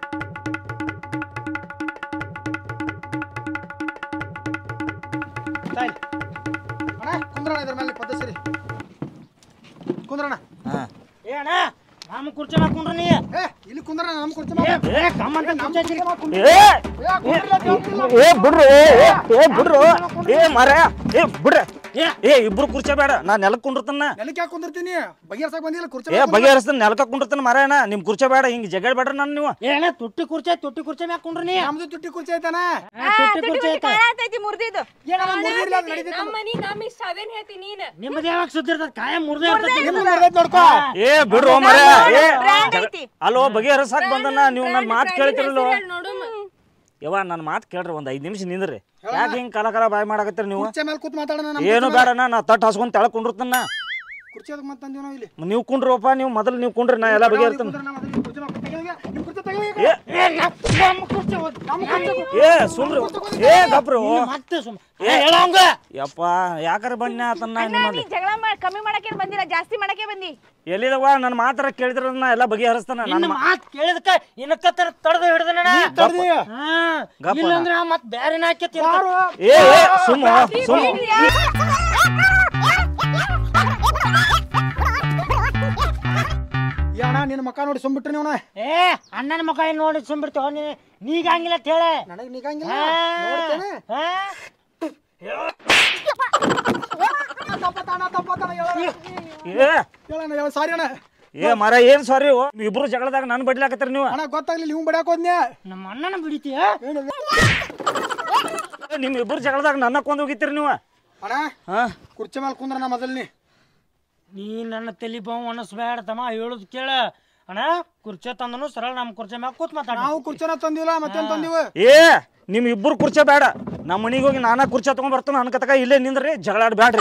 S3: ತಾಯಿ ಅಣ್ಣ ಕುಂದ್ರಣ ಇದ್ರ ಮೇಲೆ ಪದ್ಧ ಸರಿ ಕುಂದ್ರಣ
S5: ಹಾಂ
S2: ಏ ಅಣ್ಣ ನಮ್ಮ ಕುರ್ಚಿ ಹಾಕೊಂಡ್ರ ನೀ
S3: ಏ ಇಲ್ಲಿ ಕುಂದ್ರಣ ನಮ್ಮ ಕುರ್ಚಿ ಮೇಲೆ
S2: ಏ ಕಮ್ಮಂತ ಕುರ್ಚಿ ಹಚ್ಚಿರಿ.
S5: ಏ ಏ ಬಿಡ್ರು ಏ ಏ ಬಿಡ್ರು ಏ ಮರ ಏ ಬಿಡ್ರಿ ಏ ಇಬ್ರು ಕುರ್ಚಿ ಬೇಡ ನಾ ನೆಲಕ್ಕೆ ಕುಂಡಿರ್ತಾನ
S3: ನೆಲಕ್ಕೆ ಯಾಕೆ ಕುಂದಿರ್ತೀನಿ ಬಗೆಹರ್ಸಕ್ ಬಂದಿಲ್ಲ ಕುರ್ಚಿ
S5: ಏ ಬಗೆಹರಿಸ್ತಾನೆ ನೆಲಕ್ಕೆ ಕುಂಡಿರ್ತಾನ ಮರೇನ ನಿಮ್ ಕುರ್ಚಿ ಬೇಡ ಹಿಂಗ್ ಜಗಳ ಬೇಡ್ರಿ ನಾನು ನೀವು
S2: ಏ ಅಣ್ಣ ತುಟ್ಟಿ ಕುರ್ಚಿ ತುಟ್ಟಿ ಕುರ್ಚಿ ಮ್ಯಾಗ ಕುಂಡ್ರಿ ನೀ
S3: ನಮ್ದು ತುಟ್ಟಿ ಕುರ್ಚಿ ಐತಾನ
S2: ಆ, ತುಟ್ಟಿ ಕುರ್ಚಿ ಐತೆ
S1: ಕಾಣತೈತಿ ಮುರ್ದಿದ್ದು
S3: ಏನಮ್ಮ ಮುರಿದಿಲ್ಲ ಅದು ನಡೀತೈತೆ
S4: ನಮ್ಮ ಮನಿ ನಮ್ ಇಷ್ಟ ಅದೇನ್ ಹೇಳ್ತೀನಿ ನೀನ್
S2: ನಿಮ್ಮದು ಯಾವಾಗ ಸುದ್ದಿ ಇರ್ತದ ಕಾಯಂ ಮುರ್ದೇ ಇರ್ತೈತಿ
S3: ನಿಮ್ದು ಮುರಿದೈತೆ ನೋಡ್ಕೋ
S5: ಏ ಬಿಡ್ರು ಮರ ಏ
S1: ಬ್ರ್ಯಾಂಡ್
S5: ಜಗ-
S1: ಐತಿ.
S5: ಅಲ್ಲೋ ಬಗೆಹರಿಸಾಕ್ ಬಂದನ ನೀವು ನನ್ನ ಮಾತು ಕೇಳ್ತಿರಲ್ಲ
S4: ನೋಡು
S5: ಯವ್ವ ನನ್ನ ಮಾತು ಕೇಳ್ರಿ ಒಂದ್ ಐದ್ ನಿಮಿಷ ನಿಂದ್ರಿ ಯಾಕೆ ಹಿಂಗ್ ಕಲ ಕಲ ಬಾಯ್ ಮಾಡಕತ್ತೀರಿ ನೀವು
S3: ಕುರ್ಚಿ ಮೇಲೆ ಕೂತ್ ಮಾತಾಡೋಣ ನಮ್ಮ
S5: ಏನು ಬೇಡ ನಾ ತಟ್ಟು ಹಸ್ಕೊಂಡ್ ತೆಳಗ್ ಕುಂಡಿರ್ತಾನ
S3: ಕುರ್ಚಿ ಅದಕ್ಕೆ ಮತ್ತೆ ತಂದೀವಿ ನಾವು ಇಲ್ಲಿ
S5: ನೀವು ಕುಂಡ್ರಪ್ಪ ನೀವು ಮೊದಲು ನೀವು ಕುಂಡ್ರಿ ನಾ ಎಲ್ಲ ಬಗೆಹರ್ತಾನ
S3: ಕುಂದ್ರಣ ಮೊದಲು ನಿಮ್ಮ ಕುರ್ಚಿ ಮೇಲೆ ಕೂತ್ ತೆಗಿಯೋಗೆ. ನಿಮ್ಮ ಕುರ್ಚಿ ತೆಗಿಯೋಗೆ.
S5: ಏ
S3: ನಮ್ಮ ಕುರ್ಚಿ
S5: ಏ ಸುಮ್ರಿ ಏ ಗಬ್ರು
S2: ಮತ್ತೆ ಸುಮ್ಮ ಏ ಹೇಳ ಅವಂಗ
S5: ಯಪ್ಪ ಯಾಕಾರ ಬನ್ನಿ ಆತನ್ನ
S1: ಅಣ್ಣ ನೀ ಜಗಳ ಮಾಡ್ ಕಮ್ಮಿ ಮಾಡಕ್ಕೆ ಬಂದಿಲ್ಲ ಜಾಸ್ತಿ ಮಾಡಕ್ಕೆ ಬಂದಿ
S5: ಎಲ್ಲಿದವ ನನ್ನ ಮಾತ್ರ ಕೇಳಿದ್ರ ನಾ ಎಲ್ಲ ಬಗೆಹರಿಸ್ತಾನ
S2: ನಿನ್ನ
S5: ನನ್ನ
S2: ಮಾತ್ ಕೇಳಿದಕ್ಕ ಇನ್ನಕ್ಕತ್ತರ ತಡೆದು ಹಿಡ್ದನ
S3: ತಡ್ದಿ.
S5: ಗಪ್ಪ
S2: ಇಲ್ಲಂದ್ರ ಮತ್ ಬ್ಯಾರೆ ಹಾಕಿ
S3: ಯಾರು?
S5: ಏ ಏ, ಸುಮ್ಮ ಸುಮ್ಮ
S3: ಈ ಅಣ್ಣ ನಿನ್ನ ಮಕ್ಕ ನೋಡಿ ಸುಮ್ಬಿಟ್ರಿ ನೀವು
S2: ಏ ಅಣ್ಣನ ಮಕ ಏನ್ ನೋಡಿ ಸುಮ್ಬಿಡ್ತೀವ ನೀ ನೀಗ ಹಂಗಿಲ್ಲ ಅಂತ ಹೇಳ
S3: ನನಗೆ ನಿಗಂಗಿಲ್ಲ ನೋಡ್ತೇನೆ ತಪ್ಪತ್ತಾನ ತಪ್ಪತ್ತಾನ
S5: ಏ
S3: ಹೇಳಣ್ಣ ಹೇಳ ಸಾರಿ ಅಣ್ಣ
S5: ಏ ಮರ ಏನ್ ಸಾರಿ ಇಬ್ರು ಜಗಳದಾಗ ನಾನು ಬಡ್ಲಾಕತ್ತೀರಿ ನೀವು
S3: ಅಣ್ಣ ಗೊತ್ತಾಗ್ಲಿಲ್ಲ ನೀವು ಬಡಿಯಾಕ ಹೋದ್ನೆ
S2: ನಮ್ಮ ಅಣ್ಣನ ಬಿಡಿತೀಯ
S5: ನಿಮ್ ಇಬ್ರು ಜಗಳದಾಗ ನನ್ನ ಕೊಂದ್ ಹೋಗಿತ್ತೀರಿ ನೀವು
S3: ಅಣ್ಣ
S5: ಹಾ
S3: ಕುರ್ಚಿ ಮೇಲೆ ಕುಂದ್ರಣ್ಣ ಮೊದಲ್ ನೀ
S2: ನೀ ನನ್ನ ತಲಿ ಬಾವು ಅನ್ನಿಸ್ಬೇಡ ತಮ್ಮ ಹೇಳುದು ಕೇಳ ಅಣ್ಣ ಕುರ್ಚಿ ತಂದನು ಸರಳ ನಮ್ಮ ಕುರ್ಚಿ ಮ್ಯಾಗ ಕೂತ್ ಮಾತಾಡ
S3: ನಾವು ಕುರ್ಚಿನ ತಂದಿಲ್ಲ ಮತ್ತೇನ್ ತಂದಿವ
S5: ಏ ನಿಮ್ ಇಬ್ರು ಕುರ್ಚೆ ಬೇಡ ನಮ್ಮ ಮನಿಗೆ ಹೋಗಿ ನಾನಾ ಕುರ್ಚೆ ತಗೊಂಡ್ ಬರ್ತಾನ ಅನ್ಕತಕ ಇಲ್ಲೇ ನಿಂದ್ರಿ ಜಗಳ ಬ್ಯಾಡ್ರಿ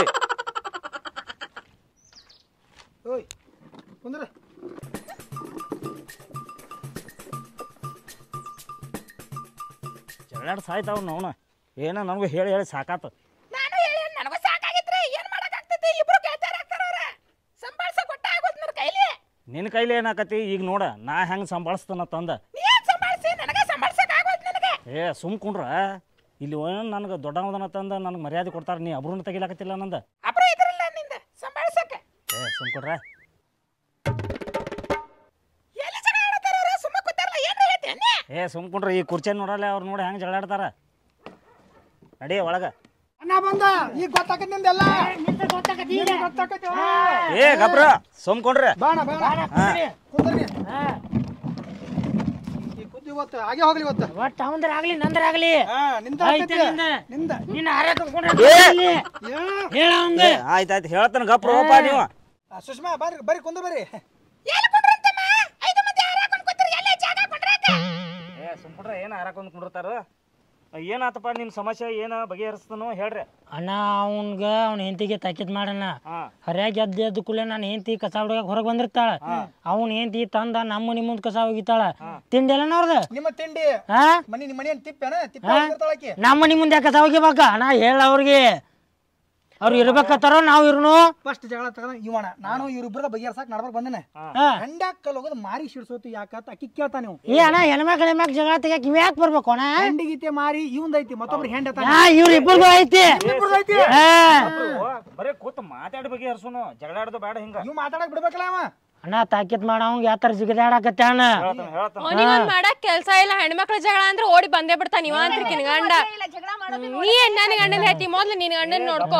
S3: ಓಯ್ ಕುಂದ್ರ
S5: ಜಗಳಾಡ್ ಸಾಯ್ತಾವ ನೋನ ಏನ ನನಗೂ ಹೇಳಿ ಹೇಳಿ ಸಾಕಾತ
S1: ನಾನು ಹೇಳಿ ನನಗೂ ಸಾಕಾಗಿತ್ರಿ ಏನ್ ಮಾಡಕ್ಕಾಗ್ತೈತಿ ಇಬ್ರು ಕೇಳ್ತಾರ ಅವ್ರ ಸಂಭಾಳ್ಸ ಕೊಟ್ಟ ಆಗೋದ್ ನನ್ನ ಕೈಲಿ
S5: ನಿನ್ನ ಕೈಲಿ ಏನಾಕತಿ ಈಗ ನೋಡ ನಾ ಹೆಂಗ್ ಸಂಭಾಳಿಸ್ತಾನ ತಂದ
S1: ನೀ ಏನ್ ಸಂಭಾಳ್ಸಿ ನನಗ ಸಂಭಾಳ್ಸಕ್ ಆಗೋದ್ ನನಗೆ
S5: ಏ ಸುಮ್ ಕುಂಡ್ರ ಇಲ್ಲಿ ನನಗೆ ದೊಡ್ಡವದನ ತಂದ ನನಗೆ ಮರ್ಯಾದೆ ಕೊಡ್ತಾರ ನೀ ಅಬ್ರನ್ನ ತೆಗಿಲಾಕತ್ತಿಲ್ಲ ನಂದ
S1: ಅಬ್ರು ಇದ್ರಲ್ಲ ನಿಂದ ಸಂಭಾಳ್ಸಕ
S5: ಏ ಸುಮ್ ಕೊಡ್ರ
S1: ಎಲ್ಲಿ ಜಗಳ ಆಡತಾರ ಅವ್ರ ಸುಮ್ಮ ಕೂತಾರಲ್ಲ ಏನ್ ಹೇಳ್ತೇನೆ
S5: ಏ ಸುಮ್ ಕುಂಡ್ರ ಈ ಕುರ್ಚಿ ನೋಡಲ್ಲ ಅವ್ರು ನೋಡಿ ಹೆಂಗ್ ಜಗಳಾಡ್ತಾರ ನಡಿ ಒಳಗ
S3: ಅಣ್ಣ ಬಂದ ಈಗ ಗೊತ್ತಾಕತ್ ನಿಂದೆಲ್ಲ ನಿಂದ್ ಗೊತ್ತಾಕತಿ ಅವ್ನು.
S5: ಏ ಗಬ್ರ ಸುಮ್ ಕುಂಡ್ರಿ
S3: ಬಾಣ ಬಾಣ ಕುಂದ್ರಿ ಈ ಕುದ್ದು ಇವತ್ತು ಹಾಗೆ ಹೋಗ್ಲಿ ಇವತ್ತು
S2: ಒಟ್ಟ ಅವಂದ್ರ ಆಗ್ಲಿ ನಂದ್ರ ಆಗ್ಲಿ
S3: ಹಾ ನಿಂದ
S2: ಐತೆ
S3: ಆಗ್ತೈತಿ.
S2: ನಿಂದ.
S3: ನಿಂದ
S2: ನಿನ್ನ ಹರ ಕರ್ಕೊಂಡ್ರೆ
S5: ಏ!
S2: ಹೇಳ ಅವಂಗ
S5: ಏ, ಆಯ್ತ್ ಆಯ್ತು ಹೇಳ್ತಾನೆ ಗಪ್ರ ಹೋಪ ನೀವು
S3: ಆ, ಸುಷ್ಮಾ ಬರ್ರಿ ಬರ್ರಿ ಕುಂದ್ರ ಬರ್ರಿ
S1: ಎಲ್ಲಿ ಕುಂಡ್ರಂತಮ್ಮ ಐದು ಮಂದಿ ಹಾರಾಕೊಂಡ್ ಕೂತಿರಿ ಎಲ್ಲೇ ಜಾಗ ಕೊಡ್ರಾಕ
S5: ಏ ಸುಮ್ ಕುಂಡ್ರ ಏನ್ ಹಾರಾಕೊಂಡ್ ಕುಂಡಿರ್ತಾರ ಏನಾತಪ್ಪ ನಿಮ್ ಸಮಸ್ಯೆ ಏನ ಬಗೆಹರಿಸ್ತಾನೋ ಹೇಳ್ರಿ
S2: ಅಣ್ಣ ಅವನ್ಗ ಅವ್ನ ಹೆಂಡತಿಗೆ ತಾಕೀತ್ ಮಾಡಣ್ಣ
S5: ಹಾ
S2: ಹರ್ಯಾಗ ಎದ್ದು ಎದ್ದು ಕೂಡಲೇ ನಾನು ಹೆಂಡತಿ ಕಸ ಹುಡುಗ ಹೊರಗೆ ಬಂದಿರ್ತಾಳ ಅವ್ನ ಹೆಂಡತಿ ತಂದ ನಮ್ಮ ಮನಿ ಮುಂದ್ ಕಸ ಹೋಗಿತಾಳ ತಿಂಡಿ ಎಲ್ಲ ಅವ್ರದ
S3: ನಿಮ್ಮ ತಿಂಡಿ
S2: ಹಾ
S3: ಮನಿ ನಿಮ್ಮ ಮನಿ ಏನ್ ತಿಪ್ಪೇನ ತಿಪ್ಪ ಇರ್ತಾಳಕಿ
S2: ನಮ್ಮ ಮನಿ ಮುಂದೆ ಕಸ ಹೋಗಿಬೇಕ ಅಣ್ಣ ಹೇಳ ಅವ್ರಿಗೆ ಅವ್ರು ಇರ್ಬೇಕತ್ತಾರೋ ನಾವು ಇರ್ನು
S3: ಫಸ್ಟ್ ಜಗಳ ತಗೊಂಡ ಇವಣ ನಾನು ಇವ್ರಿಬ್ರದ ಬಗೆಹರ್ಸಾಕ್ ನಡ್ಬಾರ್ಕ್ ಬಂದೇನೆ
S2: ಹಾ.
S3: ಹಂಡ್ಯಾಕ ಕಲ್ ಹೋಗೋದು ಮಾರಿ ಶಿಡ್ಸೋತು ಯಾಕಂತ ಅಕ್ಕಿ ಕೇಳ್ತಾ ನೀವು
S2: ಏ ಅಣ್ಣ ಹೆಣ್ಮಕ್ಳು ಹೆಣ್ಮಕ್ಳು ಜಗಳ ತೆಗಿಯಕ್ ಇವ್ ಯಾಕೆ ಬರ್ಬೇಕು ಅಣ್ಣ
S3: ಹೆಂಡಿಗೀತೆ ಮಾರಿ ಇವಂದೈತಿ ಮತ್ತೊಬ್ರು ಹೆಂಡ
S2: ಹಾ ಇವ್ರ ಇಬ್ಬರಿಗೂ ಐತಿ ಹಾ
S5: ಬರೀ ಕೂತ್ ಮಾತಾಡಿ ಬಗೆಹರಿಸೋನು ಜಗಳಾಡೋದು ಬೇಡ ಹಿಂಗ
S3: ಇವ್ ಮಾತಾಡಕ್ ಬಿಡ್ಬೇಕಲ್ಲ ಅವ
S2: ಅಣ್ಣ ತಾಕಿತ್ ಮಾಡವಂಗ ಯಾವ ಥರ ಜಿಗದಾಡಕತ್ತಾನ
S5: ಹೇಳ್ತಾನ ಹೇಳ್ತಾನ
S4: ಅವನಿಗೊಂದ್ ಮಾಡಕ್ ಕೆಲ್ಸ ಇಲ್ಲ ಹೆಣ್ಮಕ್ಳ ಜಗಳ ಅಂದ್ರೆ ಓಡಿ ಬಂದೇ ಬಿಡ್ತಾನ ನೀವ ಅಂತ ನಿನ್ ಗಂಡ
S1: ಇಲ್ಲ ಜಗಳ ಮಾಡೋದು
S4: ನೀ ನನ್ ಗಂಡನ ಹೇಳ್ತಿ ಮೊದ್ಲು ನಿನ್ ಗಂಡನ್ ನೋಡ್ಕೋ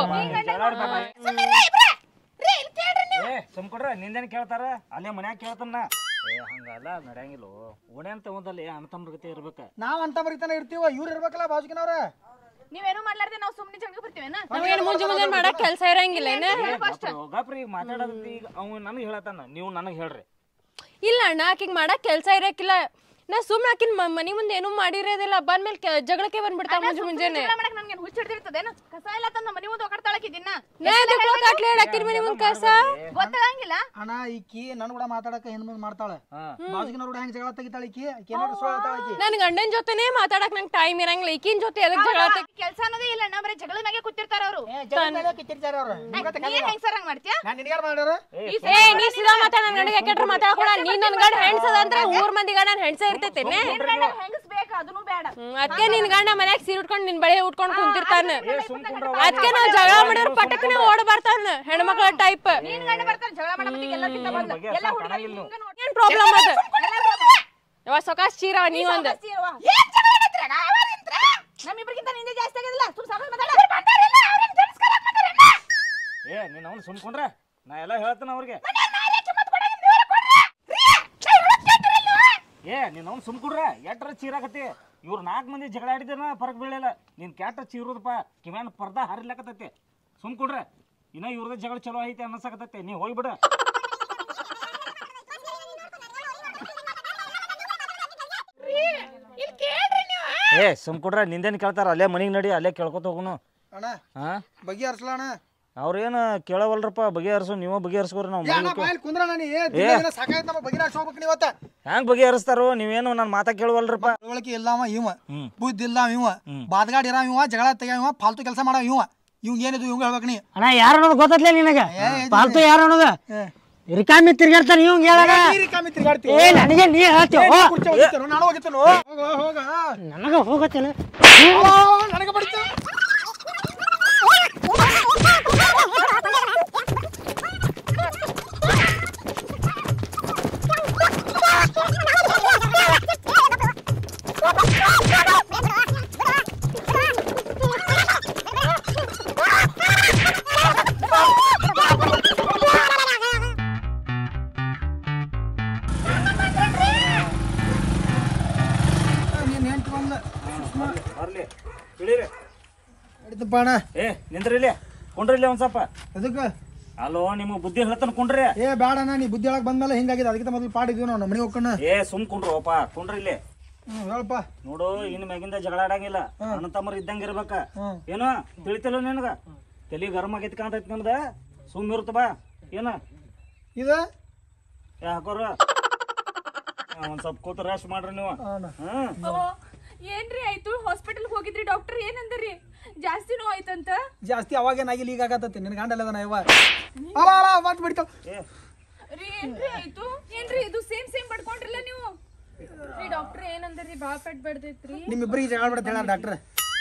S5: ಏ ಸುಮ್ ಕೊಡ್ರ ನಿಂದೇನ್ ಕೇಳ್ತಾರ ಅಲ್ಲೇ ಮನ್ಯಾಗ ಕೇಳ್ತಾನ ಏ ಹಂಗಲ್ಲ ನಡೆಯಂಗಿಲ್ಲ ಓಣೆ ಅಂತ ಒಂದಲ್ಲಿ ಅಣ್ಣ ಗತಿ ಇರ್ಬೇಕ
S3: ನಾವ್ ಅಂತ ಬರಿತಾನೆ ಇರ್ತೀವ ಇವ್ರು ಇರ್ಬೇಕಲ್ಲ ಬಾಜುಕಿನವ್ರ
S1: ನೀವೇನು ಮಾಡ್ಲಾರ್ದೆ ನಾವು ಸುಮ್ಮನೆ ಜಗಳ ಬರ್ತೀವೇನ
S4: ನಮ್ಗೇನ್ ಮುಂಜೆ ಮುಂಜಾನೆ ಮಾಡಕ್ ಕೆಲ್ಸ ಇರಂಗಿಲ್ಲ ಏನ
S5: ಗಾಪ್ರಿ ಈಗ ಮಾತಾಡೋದೈತಿ ಈಗ ಅವ್ ನನಗೆ ಹೇಳತ್ತಾನ ನೀವು ನನಗೆ ಹೇಳ್ರಿ
S4: ಇಲ್ಲ ಅಣ್ಣ ಆಕಿಗ್ ಮಾಡಕ್ ಕೆಲ್ಸ ಇರಕ್ಕಿಲ್ಲ ನಾ ಸುಮ್ನೆ ಆಕಿನ್ ಮ- ಮನಿ ಮುಂದೆ ಏನೂ ಮಾಡಿರೋದಿಲ್ಲ ಬಂದ್ಮೇಲೆ ಕೆ- ಜಗಳಕ್ಕೆ ಬಂದ್ಬಿಡ್ತಾವ ಮುಂಜೆ ಮುಂಜಾನೆ
S1: ಜಗಳ ಮಾಡಕ್ ನನ್ಗೆ ಹುಚ್ಚ ಹಿಡ್ದಿರ್ತದೇನು ಕಸ ಇಲ್ಲ ತಂದ ಮನಿ ಮುಂದೆ ಒಕ್ಕಡ್ತಾಳಕಿ ದಿನ
S4: ನಾ ಎದಕ್ ಹೋಗಾಕ್ಲೆ ಆಕಿನ್ ಮನಿ ಮುಂದ್ ಕಸ
S1: ಗೊತ್ತಾಗಂಗಿಲ್ಲ
S3: ಅಣ್ಣ ಈಕಿ ನನ್ ಕೂಡ ಮಾತಾಡಕ ಹಿಂದ್ ಮುಂದ್ ಮಾಡ್ತಾಳೆ
S5: ಹಾ.
S3: ಬಾಜುಕಿನವ್ರ ಕೂಡ ಹೆಂಗ್ ಜಗಳ ತೆಗಿತಾಳ ಈಕಿ ಆಕಿ ಏನಾದ್ರು ಸುಳ್ಳು ಹೇಳ್ತಾಳ ಈಕಿ
S4: ನನ್ ಗಂಡನ್ ಜೊತೆನೇ ಮಾತಾಡಕ್ ನಂಗೆ ಟೈಮ್ ಇರಂಗಿಲ್ಲ ಈಕಿನ್ ಜೊತೆ ಎದಕ್ ಜಗಳ ತೆಗ್-
S1: ಕೆಲಸ ಅನ್ನೋದೇ ಇಲ್ಲ ನಾ ಬರೀ ಜಗಳ ಮ್ಯಾಗೆ ಕೂತಿರ್ತಾರ ಅವರು
S3: ಅವ್ರು
S1: ನೀನ್ ಹೆಂಗ್ ಸರ್ ಹಂಗ್ ಮಾಡ್ತೀಯ
S3: ನಾನು ನಿನಗಾರ ಮಾಡ್ಯಾರ
S4: ಏ ನೀ ಸಿದಾ ಮಾತಾಡ ನನ್ ಗಂಡಗೆ ಕೆಟ್ಟ ಮಾತಾಡಕೊಡ ನೀ ನನ್ ಗಂಡ ಹೆಣ್ಸದ ಅಂದ್ರೆ ಊರ್ ಮಂದಿ ಗಂಡ ಹೆಣ್ಸ ಇರ್ತೈತೇನೆ
S1: ಹೆಂಗಸ್ ಬೇಕು ಅದನ್ನು ಬೇಡ
S4: ಅದಕ್ಕೆ ನಿನ್ ಗಂಡ ಮನ್ಯಾಗ ಸೀರೆ ಉಟ್ಕೊಂಡ್ ನಿನ್ ಬಳಿ ಉಟ್ಕೊಂಡ್ ಕುಂತಿರ್ತಾನ
S5: ಏ ಸುಮ್ ಕುಂಡ್ರ
S4: ಅದಕ್ಕೆ ನಾವ್ ಜಗಳ ಮಾಡಿದ್ರ ಪಟಕನೆ ಓಡ್ ಬರ್ತಾನ ಹೆಣ್ಮಕ್ಳ ಟೈಪ್
S1: ನೀನ್ ಗಂಡ ಬರ್ತಾನೆ ಜಗಳ ಮಾಡಕ್ಕೆ ಎಲ್ಲ ಕಿತ್ತ ಬಂದ
S5: ಬಗ್ಗೆ
S1: ಎಲ್ಲ
S5: ಅರ್ಥ
S1: ಹುಡುಗರು
S5: ಕಾಣಂಗಿಲ್ಲ
S1: ಹಿಂಗ ನೋಡಿ
S4: ಏನ್ ಪ್ರಾಬ್ಲಮ್ ಅದ ಯಾವ ಸೊಕಾಸ್ ಚೀರ ನೀವೊಂದ್
S1: ನಮ್ಮಿಬ್ರಿಗಿಂತ ನಿಂದೆ ಜಾಸ್ತಿ ಆಗಿದಿಲ್ಲ ಸುಮ್ ಸಾಕು ಮಾತಾಡ
S5: ಏ ನೀನ್ ಅವ್ನು ಸುಮ್ಕೊಂಡ್ರ ನಾ ಎಲ್ಲ ಹೇಳ್ತಾನ ಅವ್ರಿಗೆ ಏ ನೀನ್ ಅವ್ನು ಸುಮ್ಕೊಂಡ್ರ ಎಟ್ರ ಚೀರಾಕತಿ ಇವ್ರು ನಾಲ್ಕು ಮಂದಿ ಜಗಳ ಆಡಿದ್ರ ಫರಕ್ ಬೀಳಿಲ್ಲ ನೀನ್ ಕ್ಯಾಟ ಚೀರುದಪ್ಪ ಕಿವ್ಯಾನ್ ಪರ್ದ ಹರಿಲಕತ್ತೈತಿ ಸುಮ್ಕೊಂಡ್ರ ಇನ್ನ ಇವ್ರದ ಜಗಳ ಚಲೋ ಐತಿ ಅನ್ನಸಕತ್ತೈತಿ ನೀ ಹೋಗ್ಬಿಡ ಏ ಸುಮ್ಕೊಂಡ್ರ ನಿಂದೇನ್ ಕೇಳ್ತಾರ ಅಲ್ಲೇ ಮನಿಗ್ ನಡಿ ಅಲ್ಲೇ ಕೇಳ್ಕೊತ ಹೋಗುನು
S3: ಅಣ್ಣ
S5: ಹಾ
S3: ಬಗೆ ಹರ್ಸಲ ಅಣ್ಣ
S5: ಅವ್ರೇನು ಕೇಳವಲ್ರಪ್ಪ ಬಗೆಹರಿಸು ನೀವು ಬಗೆಹರಿಸ್ಕೋರಿ ನಾವು
S3: ಏ ಅಣ್ಣ ಬಾಯಲ್ಲಿ ಕುಂದ್ರ ನಾನು ಏ ದಿನ ದಿನ ಸಾಕಾಯ್ತು ನಮ್ಮ ಬಗೆ ಹೋಗ್ಬೇಕು ನೀವತ್ತ
S5: ಹೆಂಗ್ ಬಗೆಹರಿಸ್ತಾರೋ ನೀವೇನು ನನ್ನ ಮಾತಾ ಕೇಳವಲ್ರಪ್ಪ
S3: ತಿಳುವಳಿಕೆ ಇಲ್ಲವ ಇವ
S5: ಹ್ಮ್.
S3: ಬುದ್ಧಿ ಇಲ್ಲ ಇವ ಬಾದ್ಗಾಡ್ ಇರ ಇವ ಜಗಳ ತೆಗ್ಯಾವ ಇವ ಫಾಲ್ತು ಕೆಲಸ ಮಾಡವ ಇವ ಇವ್ ಏನಿದು ಇವಂಗ ಹೇಳ್ಬೇಕು ನೀ
S2: ಅಣ್ಣ ಯಾರು ಅನ್ನೋದು ಗೊತ್ತತ್ಲೆ ನಿನಗ ಪಾಲ್ತು ಯಾರು ಅನ್ನೋದು ರಿಕಾಮಿ ತಿರ್ಗಾಡ್ತಾನೆ ಇವಂಗ ಹೇಳಾಗ
S3: ನೀರಿ ಕಾಮಿ ತಿರ್ಗಾಡ್ತೀವಿ
S2: ಏ ನನಗೆ ನೀ ಹೇಳ್ತೀವ
S3: ಕುರ್ಚಿ ಹೋಗಿತ್ತೇನು? ನಾನು ಹೋಗಿತ್ತೇನು ಹೋಗ ಹೋಗ
S2: ನನಗ ಹೋಗತ್ತೇನೆ
S3: ನನಗೆ ಬಡಿತು ನೀನ್ ಹೆಂಟ್ ಬಂದ
S5: ಬರ್ಲಿ ಇಳೀರಿ
S3: ನಡೀತಪ್ಪ ಅಣ್ಣ
S5: ಏ ನಿಂದ್ರಿ ಇಲ್ಲಿ ಕುಂಡ್ರಿ ಇಲ್ಲಿ ಒಂದ್ ಸ್ವಲ್ಪ
S3: ಅದಕ್ಕೆ
S5: ಅಲ್ಲೋ ನಿಮಗೆ ಬುದ್ಧಿ ಹೇಳ್ತಾನ ಕುಂಡ್ರಿ
S3: ಏ ಬೇಡ ಅಣ್ಣ ನೀ ಬುದ್ಧಿ ಒಳಗೆ ಬಂದ್ಮೇಲೆ ಹಿಂಗಾಗಿದೆ ಅದಕ್ಕೆ ಮೊದಲು ಪಾಡಿದ್ವಿ ನಾವು ಮನೆ ಹೋಗ್ಕಣ್ಣ
S5: ಏ ಸುಮ್ ಕುಂಡ್ರು ಅಪ್ಪ ಕುಂಡ್ರಿ ಇಲ್ಲಿ
S3: ಹ್ಞೂ ಹೇಳಪ್ಪ
S5: ನೋಡು ಇನ್ ಮ್ಯಾಗಿಂದ ಜಗಳ ಆಡಂಗಿಲ್ಲ ಅಣ್ಣ ತಮ್ಮರು ಇದ್ದಂಗ ಇರ್ಬೇಕ
S3: ಹ್ಮ್.
S5: ಏನು ತಿಳಿತಿಲ್ಲ ನಿನಗ ತಲಿ ಗರಂ ಆಗೈತಿ ಕಾಣ್ತೈತಿ ನಿಮ್ದ ಸುಮ್ ಇರುತ್ತ ಬಾ ಏನ
S3: ಇದು
S5: ಏ ಹಾಕೋರ ಒಂದ್ ಸ್ವಲ್ಪ ಕೂತು ರೆಸ್ಟ್ ಮಾಡ್ರಿ ನೀವು
S3: ಅಣ್ಣ
S5: ಹ್ಮ್
S1: ಏನ್ರಿ ಆಯ್ತು ಹಾಸ್ಪಿಟಲ್ ಹೋಗಿದ್ರಿ ಡಾಕ್ಟರ್ ಏನಂದ್ರಿ ಜಾಸ್ತಿ ನೋವು ಆಯ್ತಂತ
S3: ಜಾಸ್ತಿ ಅವಾಗೇನಾಗಿಲ್ಲ ಈಗ ಆಗತ್ತತಿ ನಿನ್ ಗಂಡ ಅಲ್ಲದ ಇವ ಅಲ್ಲ ಅಲ್ಲ ಮಾತು ಬಿಡ್ತಾವ
S5: ಏ
S1: ರೀ ಏನ್ರಿ ಆಯ್ತು ಏನ್ರಿ ಇದು ಸೇಮ್ ಸೇಮ್ ಪಡ್ಕೊಂಡ್ರಲ್ಲ ನೀವು
S4: ರೀ ಡಾಕ್ಟರ್ ಏನಂದ್ರಿ ಬಾ ಪೆಟ್ ಬಡ್ದೈತ್ರಿ
S3: ನಿಮ್ಮಿಬ್ಬರಿಗೆ ಜಗಳ ಬಿಡತ್ತೆ ಹೇಳ ಡಾಕ್ಟ್ರ್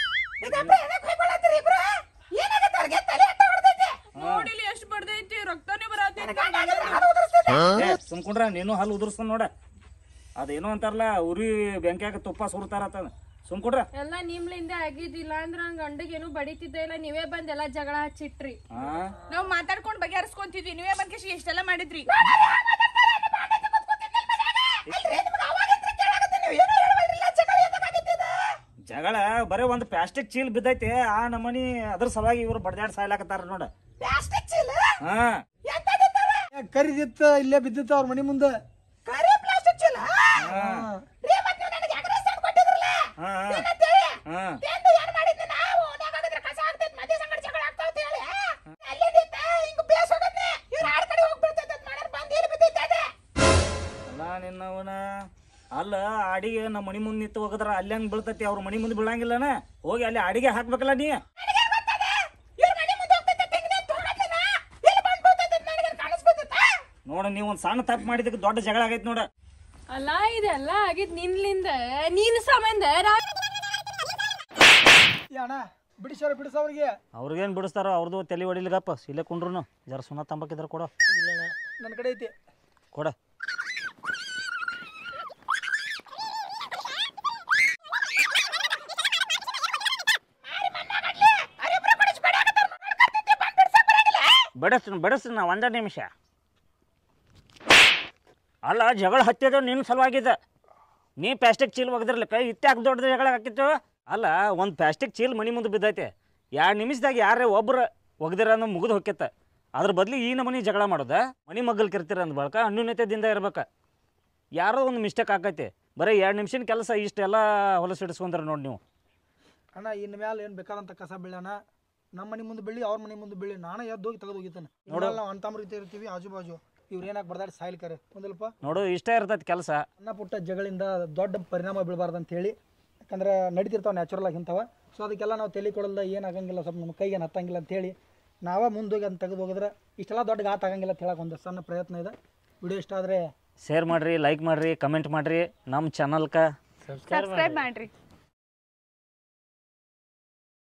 S1: ನೋಡಿಲಿ ಎಷ್ಟು ಬಡ್ದೈತಿ ರಕ್ತನೇ ಬರತೈತಿ
S5: ಏ ಸುಮ್ಕೊಂಡ್ರ ನೀನು ಹಲ್ಲು ಉದುರ್ಸ್ತಾನ ನೋಡ ಅದೇನೋ ಅಂತಾರಲ್ಲ ಉರಿ ಬೆಂಕ್ಯಾಗ ತುಪ್ಪ ಸುರ್ತಾರತ್ತ ಸುಮ್ಕೊಂಡ್ರ
S4: ಎಲ್ಲ ನಿಮ್ಲಿಂದ ಆಗಿದ್ದಿಲ್ಲ ಅಂದ್ರ ನನ್ ಗಂಡಗ್ ಏನು ಬಡಿತಿದ್ದೆ ಇಲ್ಲ ನೀವೇ ಬಂದ್ ಎಲ್ಲಾ ಜಗಳ ಹಚ್ಚಿಟ್ರಿ
S5: ಹಾ
S1: ನಾವ್ ಮಾತಾಡ್ಕೊಂಡ್ ಬಗೆಹರಿಸ್ಕೊಂತಿದ್ವಿ ನೀವೇ ಬಂದ್ ಕೇಶಿ ಎಷ್ಟೆಲ್ಲ ಮಾಡಿದ್ರಿ
S5: ಜಗಳ ಬರೇ ಒಂದ್ ಪ್ಲಾಸ್ಟಿಕ್ ಚೀಲ್ ಬಿದ್ದೈತಿ ಆ ನಮನಿ ಅದ್ರ ಸಲುವಾಗಿ ಇವ್ರು ಬಡ್ದಾಡ್ ಸಾಯ್ಲಾಕತ್ತಾರ ನೋಡ ಹಾ
S3: ಕರಿದಿತ್ತ ಇಲ್ಲೇ ಬಿದ್ದಿತ್ತ ಅವ್ರ ಮನೆ ಮುಂದೆ
S5: ಹಾ ಹಾ ಹಾ ಅಲ್ಲ ನಿನ್ನವನ ಅಲ್ಲ ಅಡಿಗೆ ನಮ್ಮ ಮನಿ ಮುಂದೆ ನಿಂತು ಹೋಗದ್ರ ಅಲ್ಲಿ ಹಂಗ್ ಬೀಳ್ತೈತಿ ಅವ್ರ ಮನಿ ಮುಂದೆ ಬೀಳಂಗಿಲ್ಲನ ಹೋಗಿ ಅಲ್ಲಿ ಅಡಿಗೆ ಹಾಕ್ಬೇಕಲ್ಲ ನೀ ನೋಡ ನೀವ್ ಒಂದ್ ಸಣ್ಣ ತಪ್ಪು ಮಾಡಿದಕ್ಕೆ ದೊಡ್ಡ ಜಗಳ ಆಗೈತಿ ನೋಡ
S4: ಅಲ್ಲ ಇದೆಲ್ಲ ಆಗಿದ್ ನಿನ್ಲಿಂದ ನೀನ್ ಸಂಬಂಧ
S3: ಏ ಅಣ್ಣ ಬಿಡಿಸೋರ ಬಿಡಿಸೋರಿಗೆ
S5: ಅವ್ರಿಗೇನ್ ಬಿಡಿಸ್ತಾರ ಅವ್ರದ್ದು ತಲೆ ಹೊಡಿಲಿಗಪ್ಪ ಇಲ್ಲೇ ಕುಂಡ್ರು ಜರ ಸುಣ್ಣ ತಂಬಾಕಿದ್ರ ಕೊಡೋ
S3: ನನ್ನ ಕಡೆ ಐತಿ
S5: ಕೊಡ ಬಡಸ್ತೀನಿ ಬಡಸ್ತೀನಿ ನಾ ಒಂದೇ ನಿಮಿಷ ಅಲ್ಲ ಜಗಳ ಹತ್ತಿದ ನಿನ್ನ ಸಲುವಾಗಿದೆ ನೀ ಪ್ಲಾಸ್ಟಿಕ್ ಚೀಲ ಒಗದಿರ್ಲಿಕ್ಕ ಇತ್ಯಾಕೆ ದೊಡ್ಡ ಜಗಳ ಹಾಕಿತ್ತು ಅಲ್ಲ ಒಂದು ಪ್ಲಾಸ್ಟಿಕ್ ಚೀಲ ಮನಿ ಮುಂದೆ ಬಿದ್ದೈತೆ ಎರಡು ನಿಮಿಷದಾಗ ಯಾರೇ ಒಬ್ರು ಒಗದಿರ ಅನ್ನೋ ಮುಗಿದು ಹೋಗ್ಯತ್ತ ಅದ್ರ ಬದಲು ಈ ನಮನಿ ಜಗಳ ಮಾಡೋದ ಮನಿ ಮಗ್ಗಲ್ ಕಿರ್ತೀರ ಅಂದ ಬಳಕ ಅನ್ಯೂನ್ಯತೆದಿಂದ ಇರ್ಬೇಕು ಯಾರೋ ಒಂದು ಮಿಸ್ಟೇಕ್ ಆಕೈತಿ ಬರೀ ಎರಡು ನಿಮಿಷದ ಕೆಲಸ ಇಷ್ಟೆಲ್ಲ ಹೊಲಸು ಹಿಡಿಸ್ಕೊಂಡ್ರೆ ನೋಡಿ ನೀವು
S3: ಅಣ್ಣ ಇನ್ನು ಮ್ಯಾಲ ಏನು ಬೇಕಾದಂಥ ಕಸ ಬೀಳಣ ನಮ್ಮ ಮನೆ ಮುಂದೆ ಬೆಳ್ಳಿ ಅವ್ರ ಮನೆ ಮುಂದೆ ಬೆಳ್ಳಿ ನಾನೇ ಎದ್ದು ಹೋಗಿ ತೆಗೆದು ಹೋಗಿದ್ದಾನೆ ನೋಡಲ್ಲ ನಾವು ಅಂತಮ್ರೀತಿ ಇರ್ತೀವಿ ಆಜು ಬಾಜು ಇವ್ರು ಏನಾಗಿ ಬರ್ದಾಡಿ ಸಾಯ್ಲಿಕ್ಕಾರೆ ಒಂದಲ್ಪ
S5: ನೋಡು ಇಷ್ಟ ಇರ್ತೈತಿ ಕೆಲಸ
S3: ಸಣ್ಣ ಪುಟ್ಟ ಜಗಳಿಂದ ದೊಡ್ಡ ಪರಿಣಾಮ ಬೀಳಬಾರ್ದು ಅಂತ ಹೇಳಿ ಯಾಕಂದ್ರೆ ನಡೀತಿರ್ತಾವೆ ನ್ಯಾಚುರಲ್ ಆಗಿ ಇಂಥವ ಸೊ ಅದಕ್ಕೆಲ್ಲ ನಾವು ತಲೆ ಕೊಡಲ್ದ ಏನು ಆಗಂಗಿಲ್ಲ ಸ್ವಲ್ಪ ನಮ್ಮ ಕೈಗೆ ಹತ್ತಂಗಿಲ್ಲ ಅಂತ ಹೇಳಿ ನಾವೇ ಮುಂದೋಗಿ ಅಂತ ತೆಗೆದು ಹೋಗಿದ್ರೆ ಇಷ್ಟೆಲ್ಲ ದೊಡ್ಡ ಗಾತ ಆಗಂಗಿಲ್ಲ ಅಂತ ಹೇಳಕ್ಕೆ ಒಂದು ಸಣ್ಣ ಪ್ರಯತ್ನ ಇದೆ ವಿಡಿಯೋ ಇಷ್ಟ ಆದರೆ
S5: ಶೇರ್ ಮಾಡಿರಿ ಲೈಕ್ ಮಾಡಿರಿ ಕಮೆಂಟ್ ಮಾಡಿರಿ ನಮ್ಮ ಚಾನಲ್ಗೆ
S1: ಸಬ್ಸ್ಕ್ರೈಬ್ ಮಾಡ್ರಿ